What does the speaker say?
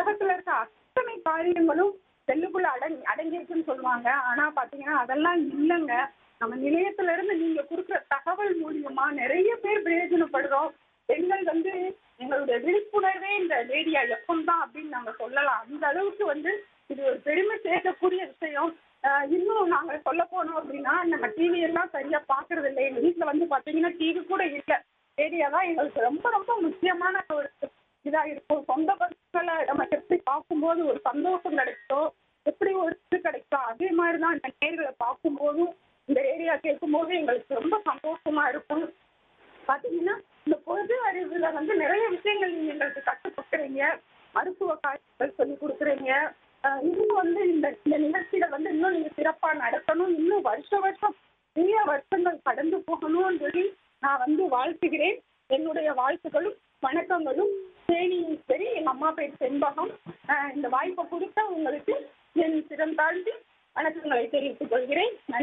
புத்தகத்துல இருக்க அத்தனை காரியங்களும் செல்லுக்குள்ள அடங்கி அடங்கியிருக்குன்னு சொல்லுவாங்க ஆனா பாத்தீங்கன்னா அதெல்லாம் இல்லைங்க நம்ம நிலையத்துல இருந்து நீங்க கொடுக்குற தகவல் மூலியமா நிறைய பேர் பிரயோஜனப்படுறோம் பெண்கள் வந்து எங்களுடைய விழிப்புணர்வே இந்த ரேடியோ எஃப்எம் தான் அப்படின்னு நாங்க சொல்லலாம் அந்த அளவுக்கு வந்து இது ஒரு பெருமை சேர்க்கக்கூடிய விஷயம் ஆஹ் இன்னும் நாங்க சொல்ல போனோம் அப்படின்னா நம்ம டிவி எல்லாம் சரியா பாக்குறது இல்லை எங்க வீட்டுல வந்து பாத்தீங்கன்னா டிவி கூட இல்ல ரேடியோ தான் எங்களுக்கு ரொம்ப ரொம்ப முக்கியமான ஒரு இதா இருக்கும் சொந்த பந்தங்களை நம்ம எப்படி பார்க்கும்போது ஒரு சந்தோஷம் கிடைக்கும் எப்படி ஒரு இது கிடைக்கும் அதே மாதிரி தான் இந்த நேர்களை பார்க்கும்போதும் இந்த ரேடியோ கேட்கும்போது எங்களுக்கு ரொம்ப சந்தோஷமா இருக்கும் பாத்தீங்கன்னா இந்த பொது அறிவுல வந்து நிறைய விஷயங்கள் நீங்க எங்களுக்கு கற்றுக் கொடுக்குறீங்க மருத்துவ காரியங்கள் சொல்லி கொடுக்குறீங்க ஆஹ் இன்னும் வந்து இந்த இந்த நிகழ்ச்சியில வந்து இன்னும் நீங்க சிறப்பா நடத்தணும் இன்னும் வருஷ வருஷம் நிறைய வருஷங்கள் கடந்து போகணும்னு சொல்லி நான் வந்து வாழ்த்துகிறேன் என்னுடைய வாழ்த்துக்களும் வணக்கங்களும் தேனியும் சரி எங்க அம்மா பேர் செண்பகம் ஆஹ் இந்த வாய்ப்பை கொடுத்த உங்களுக்கு என் சிறம் தாழ்த்தி வணக்கங்களை தெரிவித்துக் கொள்கிறேன் நன்றி